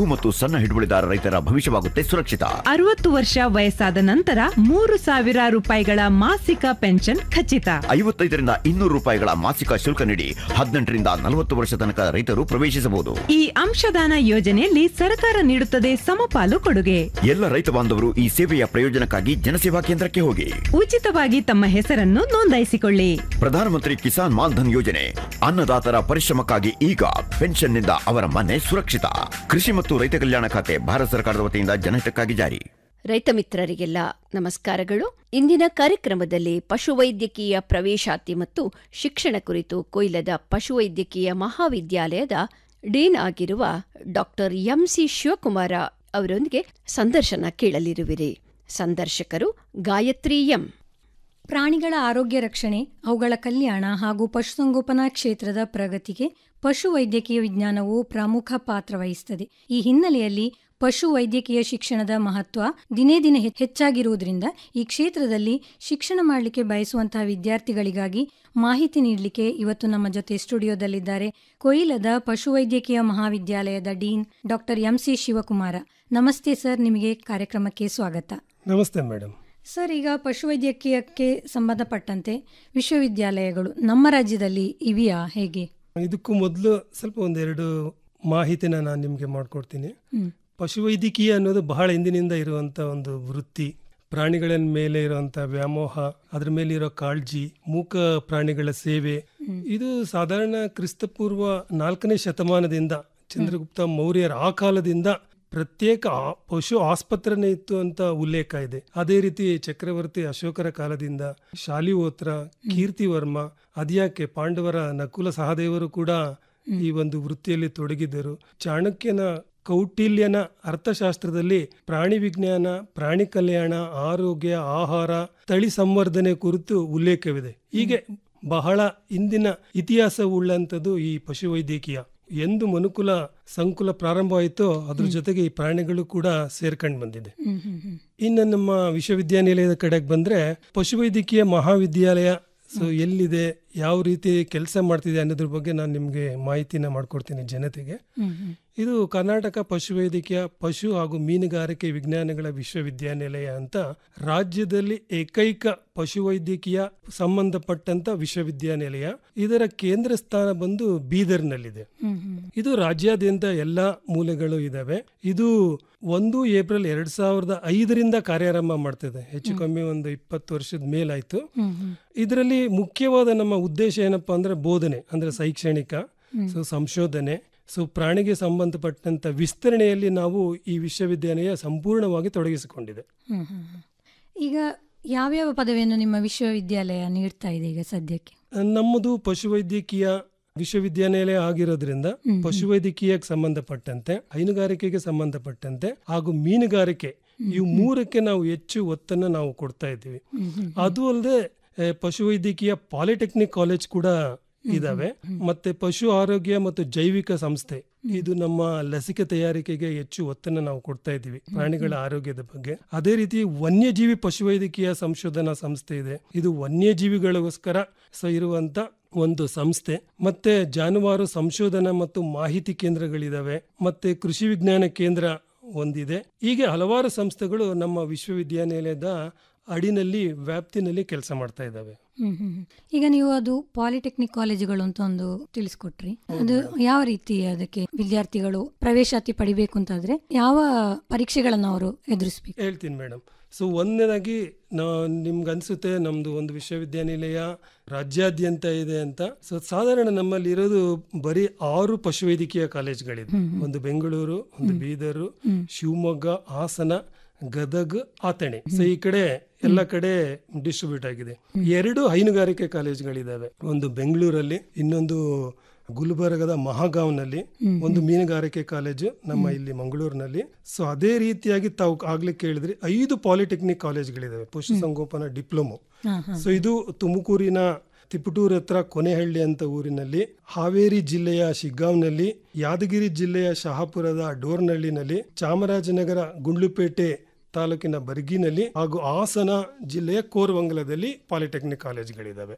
ಲಘು ಮತ್ತು ಸಣ್ಣ ಹಿಡುವಳಿದಾರ ರೈತರ ಭವಿಷ್ಯವಾಗುತ್ತೆ ಸುರಕ್ಷಿತ ಅರವತ್ತು ವರ್ಷ ವಯಸ್ಸಾದ ನಂತರ ಮೂರು ಸಾವಿರ ರೂಪಾಯಿಗಳ ಮಾಸಿಕ ಪೆನ್ಷನ್ ಖಚಿತ ಐವತ್ತೈದರಿಂದ ಇನ್ನೂರು ರೂಪಾಯಿಗಳ ಮಾಸಿಕ ಶುಲ್ಕ ನೀಡಿ ಹದಿನೆಂಟರಿಂದ ನಲವತ್ತು ವರ್ಷ ತನಕ ರೈತರು ಪ್ರವೇಶಿಸಬಹುದು ಈ ಅಂಶದಾನ ಯೋಜನೆಯಲ್ಲಿ ಸರ್ಕಾರ ನೀಡುತ್ತದೆ ಸಮಪಾಲು ಕೊಡುಗೆ ಎಲ್ಲ ರೈತ ಬಾಂಧವರು ಈ ಸೇವೆಯ ಪ್ರಯೋಜನಕ್ಕಾಗಿ ಜನಸೇವಾ ಕೇಂದ್ರಕ್ಕೆ ಹೋಗಿ ಉಚಿತವಾಗಿ ತಮ್ಮ ಹೆಸರನ್ನು ನೋಂದಾಯಿಸಿಕೊಳ್ಳಿ ಪ್ರಧಾನಮಂತ್ರಿ ಕಿಸಾನ್ ಮಾನ್ಧನ್ ಯೋಜನೆ ಅನ್ನದಾತರ ಪರಿಶ್ರಮಕ್ಕಾಗಿ ಈಗ ಪೆನ್ಷನ್ನಿಂದ ಅವರ ಮನೆ ಸುರಕ್ಷಿತ ಕೃಷಿ ಮತ್ತು ರೈತ ಕಲ್ಯಾಣ ಖಾತೆ ಭಾರತ ಸರ್ಕಾರದ ವತಿಯಿಂದ ಜನಹಿತಕ್ಕಾಗಿ ಜಾರಿ ರೈತ ಮಿತ್ರರಿಗೆಲ್ಲ ನಮಸ್ಕಾರಗಳು ಇಂದಿನ ಕಾರ್ಯಕ್ರಮದಲ್ಲಿ ಪಶುವೈದ್ಯಕೀಯ ಪ್ರವೇಶಾತಿ ಮತ್ತು ಶಿಕ್ಷಣ ಕುರಿತು ಕೊಯ್ಲದ ಪಶುವೈದ್ಯಕೀಯ ಮಹಾವಿದ್ಯಾಲಯದ ಡೀನ್ ಆಗಿರುವ ಡಾಕ್ಟರ್ ಎಂಸಿ ಶಿವಕುಮಾರ ಅವರೊಂದಿಗೆ ಸಂದರ್ಶನ ಕೇಳಲಿರುವಿರಿ ಸಂದರ್ಶಕರು ಗಾಯತ್ರಿ ಎಂ ಪ್ರಾಣಿಗಳ ಆರೋಗ್ಯ ರಕ್ಷಣೆ ಅವುಗಳ ಕಲ್ಯಾಣ ಹಾಗೂ ಪಶುಸಂಗೋಪನಾ ಕ್ಷೇತ್ರದ ಪ್ರಗತಿಗೆ ಪಶುವೈದ್ಯಕೀಯ ವಿಜ್ಞಾನವು ಪ್ರಮುಖ ಪಾತ್ರ ವಹಿಸುತ್ತದೆ ಈ ಹಿನ್ನೆಲೆಯಲ್ಲಿ ಪಶು ವೈದ್ಯಕೀಯ ಶಿಕ್ಷಣದ ಮಹತ್ವ ದಿನೇ ದಿನೇ ಹೆ- ಹೆಚ್ಚಾಗಿರುವುದರಿಂದ ಈ ಕ್ಷೇತ್ರದಲ್ಲಿ ಶಿಕ್ಷಣ ಮಾಡಲಿಕ್ಕೆ ಬಯಸುವಂತಹ ವಿದ್ಯಾರ್ಥಿಗಳಿಗಾಗಿ ಮಾಹಿತಿ ನೀಡಲಿಕ್ಕೆ ಇವತ್ತು ನಮ್ಮ ಜೊತೆ ಸ್ಟುಡಿಯೋದಲ್ಲಿದ್ದಾರೆ ಕೊಯಿಲದ ಪಶುವೈದ್ಯಕೀಯ ಮಹಾವಿದ್ಯಾಲಯದ ಡೀನ್ ಡಾಕ್ಟರ್ ಎಂಸಿ ಶಿವಕುಮಾರ ನಮಸ್ತೆ ಸರ್ ನಿಮಗೆ ಕಾರ್ಯಕ್ರಮಕ್ಕೆ ಸ್ವಾಗತ ನಮಸ್ತೆ ಮೇಡಮ್ ಸರ್ ಈಗ ಪಶುವೈದ್ಯಕೀಯಕ್ಕೆ ಸಂಬಂಧಪಟ್ಟಂತೆ ವಿಶ್ವವಿದ್ಯಾಲಯಗಳು ನಮ್ಮ ರಾಜ್ಯದಲ್ಲಿ ಇವೆಯಾ ಹೇಗೆ ಇದಕ್ಕೂ ಮೊದಲು ಸ್ವಲ್ಪ ಒಂದೆರಡು ಮಾಹಿತಿನ ನಾನು ನಿಮಗೆ ಮಾಡಿಕೊಡ್ತೀನಿ ಪಶುವೈದ್ಯಕೀಯ ಅನ್ನೋದು ಬಹಳ ಹಿಂದಿನಿಂದ ಇರುವಂಥ ಒಂದು ವೃತ್ತಿ ಪ್ರಾಣಿಗಳ ಮೇಲೆ ಇರುವಂಥ ವ್ಯಾಮೋಹ ಅದ್ರ ಮೇಲೆ ಇರೋ ಕಾಳಜಿ ಮೂಕ ಪ್ರಾಣಿಗಳ ಸೇವೆ ಇದು ಸಾಧಾರಣ ಕ್ರಿಸ್ತಪೂರ್ವ ನಾಲ್ಕನೇ ಶತಮಾನದಿಂದ ಚಂದ್ರಗುಪ್ತ ಮೌರ್ಯರ ಆ ಕಾಲದಿಂದ ಪ್ರತ್ಯೇಕ ಆ- ಪಶು ಆಸ್ಪತ್ರೆನೇ ಇತ್ತು ಅಂತ ಉಲ್ಲೇಖ ಇದೆ ಅದೇ ರೀತಿ ಚಕ್ರವರ್ತಿ ಅಶೋಕರ ಕಾಲದಿಂದ ಶಾಲಿಹೋತ್ರ ಕೀರ್ತಿವರ್ಮ ಅದ್ಯಾಕೆ ಪಾಂಡವರ ನಕುಲ ಸಹದೇವರು ಕೂಡ ಈ ಒಂದು ವೃತ್ತಿಯಲ್ಲಿ ತೊಡಗಿದ್ದರು ಚಾಣಕ್ಯನ ಕೌಟಿಲ್ಯನ ಅರ್ಥಶಾಸ್ತ್ರದಲ್ಲಿ ಪ್ರಾಣಿ ವಿಜ್ಞಾನ ಪ್ರಾಣಿ ಕಲ್ಯಾಣ ಆರೋಗ್ಯ ಆಹಾರ ತಳಿ ಸಂವರ್ಧನೆ ಕುರಿತು ಉಲ್ಲೇಖವಿದೆ ಹೀಗೆ ಬಹಳ ಇಂದಿನ ಇತಿಹಾಸ ಉಳ್ಳಂಥದ್ದು ಈ ಪಶುವೈದ್ಯಕೀಯ ಎಂದು ಮನುಕುಲ ಸಂಕುಲ ಪ್ರಾರಂಭವಾಯಿತೋ ಅದ್ರ ಜೊತೆಗೆ ಈ ಪ್ರಾಣಿಗಳು ಕೂಡ ಸೇರ್ಕೊಂಡು ಬಂದಿದೆ ಇನ್ನು ನಮ್ಮ ವಿಶ್ವವಿದ್ಯಾನಿಲಯದ ಕಡೆಗೆ ಬಂದ್ರೆ ಪಶುವೈದ್ಯಕೀಯ ಮಹಾವಿದ್ಯಾಲಯ ಸೊ ಎಲ್ಲಿದೆ ಯಾವ ರೀತಿ ಕೆಲಸ ಮಾಡ್ತಿದೆ ಅನ್ನೋದ್ರ ಬಗ್ಗೆ ನಾನು ನಿಮಗೆ ಮಾಹಿತಿನ ಮಾಡ್ಕೊಡ್ತೀನಿ ಜನತೆಗೆ ಇದು ಕರ್ನಾಟಕ ಪಶುವೈದ್ಯಕೀಯ ಪಶು ಹಾಗೂ ಮೀನುಗಾರಿಕೆ ವಿಜ್ಞಾನಗಳ ವಿಶ್ವವಿದ್ಯಾನಿಲಯ ಅಂತ ರಾಜ್ಯದಲ್ಲಿ ಏಕೈಕ ಪಶುವೈದ್ಯಕೀಯ ಸಂಬಂಧಪಟ್ಟಂತ ವಿಶ್ವವಿದ್ಯಾನಿಲಯ ಇದರ ಕೇಂದ್ರ ಸ್ಥಾನ ಬಂದು ಬೀದರ್ನಲ್ಲಿದೆ ಇದು ರಾಜ್ಯಾದ್ಯಂತ ಎಲ್ಲಾ ಮೂಲೆಗಳು ಇದಾವೆ ಇದು ಒಂದು ಏಪ್ರಿಲ್ ಎರಡ್ ಸಾವಿರದ ಐದರಿಂದ ಕಾರ್ಯಾರಂಭ ಮಾಡ್ತಿದೆ ಹೆಚ್ಚು ಕಮ್ಮಿ ಒಂದು ಇಪ್ಪತ್ತು ವರ್ಷದ ಮೇಲಾಯ್ತು ಇದರಲ್ಲಿ ಮುಖ್ಯವಾದ ನಮ್ಮ ಉದ್ದೇಶ ಏನಪ್ಪಾ ಅಂದ್ರೆ ಬೋಧನೆ ಅಂದ್ರೆ ಶೈಕ್ಷಣಿಕ ಸೊ ಸಂಶೋಧನೆ ಸೊ ಪ್ರಾಣಿಗೆ ಸಂಬಂಧಪಟ್ಟಂತ ವಿಸ್ತರಣೆಯಲ್ಲಿ ನಾವು ಈ ವಿಶ್ವವಿದ್ಯಾಲಯ ಸಂಪೂರ್ಣವಾಗಿ ತೊಡಗಿಸಿಕೊಂಡಿದೆ ಹ್ಮ್, ಹ್ಮ್, ಹ್ಮ್. ಈಗ ಯಾವ್ಯಾವ ಪದವಿಯನ್ನು ನಿಮ್ಮ ವಿಶ್ವವಿದ್ಯಾಲಯ ನೀಡ್ತಾ ಇದೆ ಈಗ ಸದ್ಯಕ್ಕೆ ನಮ್ಮದು ಪಶುವೈದ್ಯಕೀಯ ವಿಶ್ವವಿದ್ಯಾನಿಲಯ ಆಗಿರೋದ್ರಿಂದ ಪಶುವೈದ್ಯಕೀಯಕ್ಕೆ ಸಂಬಂಧಪಟ್ಟಂತೆ ಹೈನುಗಾರಿಕೆಗೆ ಸಂಬಂಧಪಟ್ಟಂತೆ ಹಾಗೂ ಮೀನುಗಾರಿಕೆ ಇವು ಮೂರಕ್ಕೆ ನಾವು ಹೆಚ್ಚು ಒತ್ತನ್ನು ನಾವು ಕೊಡ್ತಾ ಇದ್ದೀವಿ ಅದು ಅಲ್ಲದೆ ಪಶುವೈದ್ಯಕೀಯ ಪಾಲಿಟೆಕ್ನಿಕ್ ಕಾಲೇಜ್ ಕೂಡ ಇದಾವೆ ಮತ್ತೆ ಪಶು ಆರೋಗ್ಯ ಮತ್ತು ಜೈವಿಕ ಸಂಸ್ಥೆ ಇದು ನಮ್ಮ ಲಸಿಕೆ ತಯಾರಿಕೆಗೆ ಹೆಚ್ಚು ಒತ್ತನ್ನು ನಾವು ಕೊಡ್ತಾ ಇದ್ದೀವಿ ಪ್ರಾಣಿಗಳ ಆರೋಗ್ಯದ ಬಗ್ಗೆ ಅದೇ ರೀತಿ ವನ್ಯಜೀವಿ ಪಶುವೈದ್ಯಕೀಯ ಸಂಶೋಧನಾ ಸಂಸ್ಥೆ ಇದೆ ಇದು ವನ್ಯಜೀವಿಗಳಿಗೋಸ್ಕರ ಸ ಇರುವಂತ ಒಂದು ಸಂಸ್ಥೆ ಮತ್ತೆ ಜಾನುವಾರು ಸಂಶೋಧನಾ ಮತ್ತು ಮಾಹಿತಿ ಕೇಂದ್ರಗಳಿದಾವೆ ಮತ್ತೆ ಕೃಷಿ ವಿಜ್ಞಾನ ಕೇಂದ್ರ ಒಂದಿದೆ ಹೀಗೆ ಹಲವಾರು ಸಂಸ್ಥೆಗಳು ನಮ್ಮ ವಿಶ್ವವಿದ್ಯಾನಿಲಯದ ಅಡಿನಲ್ಲಿ ವ್ಯಾಪ್ತಿನಲ್ಲಿ ಕೆಲಸ ಮಾಡ್ತಾ ಇದ್ದಾವೆ ಹ್ಮ್, ಹ್ಮ್, ಹ್ಮ್. ಈಗ ನೀವು ಅದು ಪಾಲಿಟೆಕ್ನಿಕ್ ಕಾಲೇಜುಗಳು ಅಂತ ಒಂದು ತಿಳಿಸ್ಕೊಟ್ರಿ ಅದು ಯಾವ ರೀತಿ ಅದಕ್ಕೆ ವಿದ್ಯಾರ್ಥಿಗಳು ಪ್ರವೇಶಾತಿ ಪಡಿಬೇಕು ಅಂತಾದ್ರೆ ಯಾವ ಪರೀಕ್ಷೆಗಳನ್ನು ಅವರು ಎದುರಿಸಬೇಕು ಹೇಳ್ತೀನಿ ಮೇಡಮ್ ಸೊ ಒಂದನೇದಾಗಿ ನಾ ನಿಮ್ಗೆ ಅನ್ಸುತ್ತೆ ನಮ್ದು ಒಂದು ವಿಶ್ವವಿದ್ಯಾನಿಲಯ ರಾಜ್ಯಾದ್ಯಂತ ಇದೆ ಅಂತ ಸೊ ಸಾಧಾರಣ ನಮ್ಮಲ್ಲಿ ಇರೋದು ಬರೀ ಆರು ಪಶುವೈದ್ಯಕೀಯ ಕಾಲೇಜ್ಗಳಿದೆ ಒಂದು ಬೆಂಗಳೂರು ಒಂದು ಬೀದರು ಶಿವಮೊಗ್ಗ ಹಾಸನ ಗದಗ್ ಆತಣೆ ಸೊ ಈ ಕಡೆ ಎಲ್ಲ ಕಡೆ ಡಿಸ್ಟ್ರಿಬ್ಯೂಟ್ ಆಗಿದೆ ಎರಡು ಹೈನುಗಾರಿಕೆ ಕಾಲೇಜ್ಗಳಿದಾವೆ ಒಂದು ಬೆಂಗಳೂರಲ್ಲಿ ಇನ್ನೊಂದು ಗುಲ್ಬರ್ಗದ ಮಹಾಗಾವ್ನಲ್ಲಿ ಒಂದು ಮೀನುಗಾರಿಕೆ ಕಾಲೇಜು ನಮ್ಮ ಇಲ್ಲಿ ಮಂಗಳೂರಿನಲ್ಲಿ ಸೊ ಅದೇ ರೀತಿಯಾಗಿ ತಾವು ಆಗ್ಲೇ ಕೇಳಿದ್ರಿ ಐದು ಪಾಲಿಟೆಕ್ನಿಕ್ ಕಾಲೇಜ್ಗಳಿದಾವೆ ಪಶುಸಂಗೋಪನಾ ಡಿಪ್ಲೊಮೊ ಸೊ ಇದು ತುಮಕೂರಿನ ತಿಪಟೂರ್ ಹತ್ರ ಕೊನೆಹಳ್ಳಿ ಅಂತ ಊರಿನಲ್ಲಿ ಹಾವೇರಿ ಜಿಲ್ಲೆಯ ಶಿಗ್ಗಾಂವ್ನಲ್ಲಿ ಯಾದಗಿರಿ ಜಿಲ್ಲೆಯ ಶಹಾಪುರದ ಡೋರ್ನಹಳ್ಳಿನಲ್ಲಿ ಚಾಮರಾಜನಗರ ಗುಂಡ್ಲುಪೇಟೆ ತಾಲೂಕಿನ ಬರ್ಗಿನಲ್ಲಿ ಹಾಗೂ ಹಾಸನ ಜಿಲ್ಲೆಯ ಕೋರ್ವಂಗಲದಲ್ಲಿ ಪಾಲಿಟೆಕ್ನಿಕ್ ಕಾಲೇಜ್ಗಳಿದಾವೆ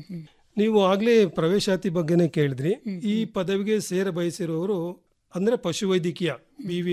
ನೀವು ಆಗ್ಲೇ ಪ್ರವೇಶಾತಿ ಬಗ್ಗೆನೇ ಕೇಳಿದ್ರಿ ಈ ಪದವಿಗೆ ಸೇರ ಬಯಸಿರುವವರು ಅಂದ್ರೆ ಪಶುವೈದ್ಯಕೀಯ ಬಿ ವಿ